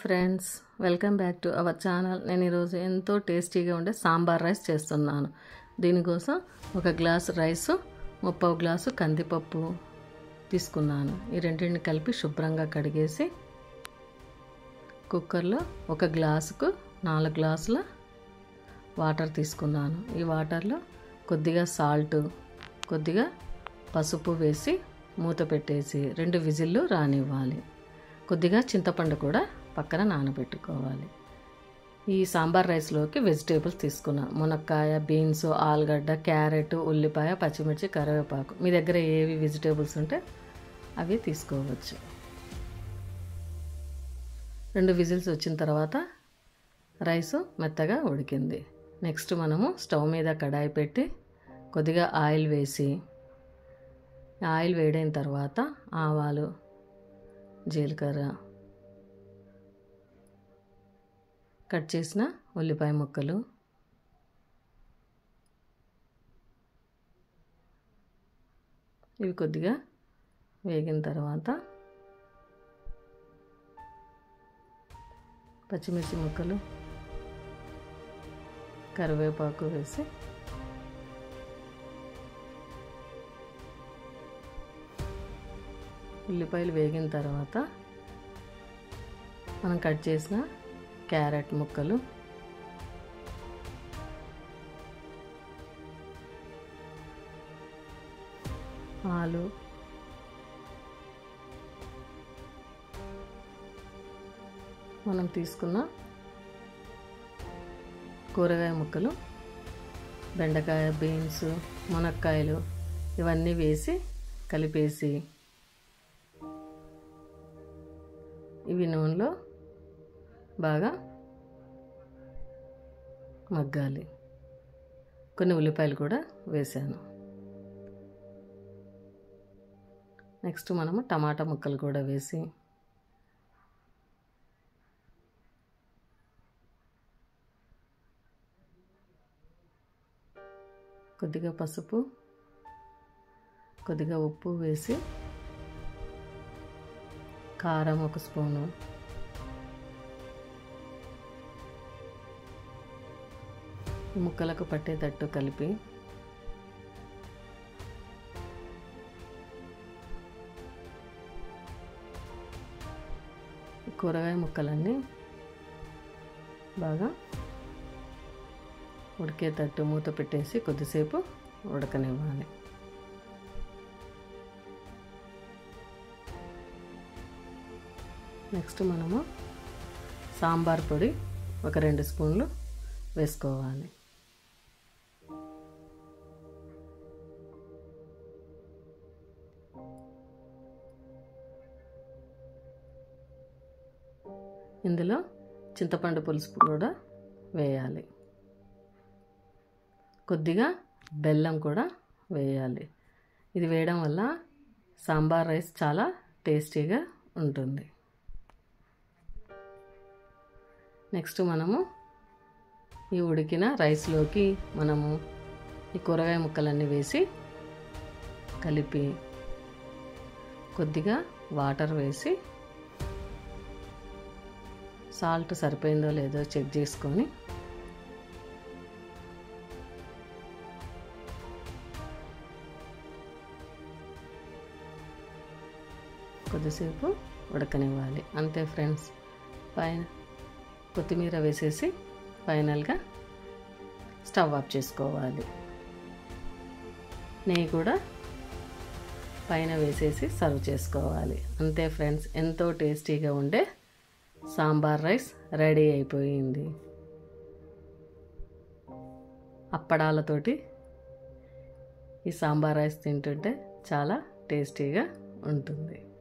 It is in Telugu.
friends welcome back to our channel నేను ఈరోజు ఎంతో టేస్టీగా ఉండే సాంబార్ రైస్ చేస్తున్నాను దీనికోసం ఒక గ్లాసు రైసు ముప్పావు గ్లాసు కందిపప్పు తీసుకున్నాను ఈ రెండింటిని కలిపి శుభ్రంగా కడిగేసి కుక్కర్లో ఒక గ్లాసుకు నాలుగు గ్లాసుల వాటర్ తీసుకున్నాను ఈ వాటర్లో కొద్దిగా సాల్ట్ కొద్దిగా పసుపు వేసి మూత పెట్టేసి రెండు విజిల్లు రానివ్వాలి కొద్దిగా చింతపండు కూడా పక్కన నానబెట్టుకోవాలి ఈ సాంబార్ రైస్లోకి వెజిటేబుల్స్ తీసుకున్నా మునక్కాయ బీన్స్ ఆలుగడ్డ క్యారెట్ ఉల్లిపాయ పచ్చిమిర్చి కరివేపాకు మీ దగ్గర ఏవి వెజిటేబుల్స్ ఉంటే అవి తీసుకోవచ్చు రెండు విజిల్స్ వచ్చిన తర్వాత రైసు మెత్తగా ఉడికింది నెక్స్ట్ మనము స్టవ్ మీద కడాయి పెట్టి కొద్దిగా ఆయిల్ వేసి ఆయిల్ వేడైన తర్వాత ఆవాలు జీలకర్ర కట్ చేసిన ఉల్లిపాయ ముక్కలు ఇవి కొద్దిగా వేగిన తర్వాత పచ్చిమిర్చి ముక్కలు కరివేపాకు వేసి ఉల్లిపాయలు వేగిన తర్వాత మనం కట్ చేసిన క్యారెట్ ముక్కలు ఆలు మనం తీసుకున్న కూరగాయ ముక్కలు బెండకాయ బీన్స్ మునక్కాయలు ఇవన్నీ వేసి కలిపేసి ఇవి నూనెలో బాగా మగ్గాలి కొన్ని ఉల్లిపాయలు కూడా వేసాను నెక్స్ట్ మనము టమాటా ముక్కలు కూడా వేసి కొద్దిగా పసుపు కొద్దిగా ఉప్పు వేసి కారం ఒక స్పూను ముక్కలకు పట్టేటట్టు కలిపి కూరగాయ ముక్కలన్నీ బాగా ఉడికేటట్టు మూత పెట్టేసి కొద్దిసేపు ఉడకనివ్వాలి నెక్స్ట్ మనము సాంబార్ పొడి ఒక రెండు స్పూన్లు వేసుకోవాలి ఇందులో చింతపండు పులుసు కూడా వేయాలి కొద్దిగా బెల్లం కూడా వేయాలి ఇది వేయడం వల్ల సాంబార్ రైస్ చాలా టేస్టీగా ఉంటుంది నెక్స్ట్ మనము ఈ ఉడికిన రైస్లోకి మనము ఈ కూరగాయ ముక్కలన్నీ వేసి కలిపి కొద్దిగా వాటర్ వేసి సాల్ట్ సరిపోయిందో లేదో చెక్ చేసుకొని కొద్దిసేపు ఉడకనివ్వాలి అంతే ఫ్రెండ్స్ పైన కొత్తిమీర వేసేసి ఫైనల్గా స్టవ్ ఆఫ్ చేసుకోవాలి నెయ్యి కూడా పైన వేసేసి సర్వ్ చేసుకోవాలి అంతే ఫ్రెండ్స్ ఎంతో టేస్టీగా ఉండే సాంబార్ రైస్ రెడీ అయిపోయింది అప్పడాలతోటి ఈ సాంబార్ రైస్ తింటుంటే చాలా టేస్టీగా ఉంటుంది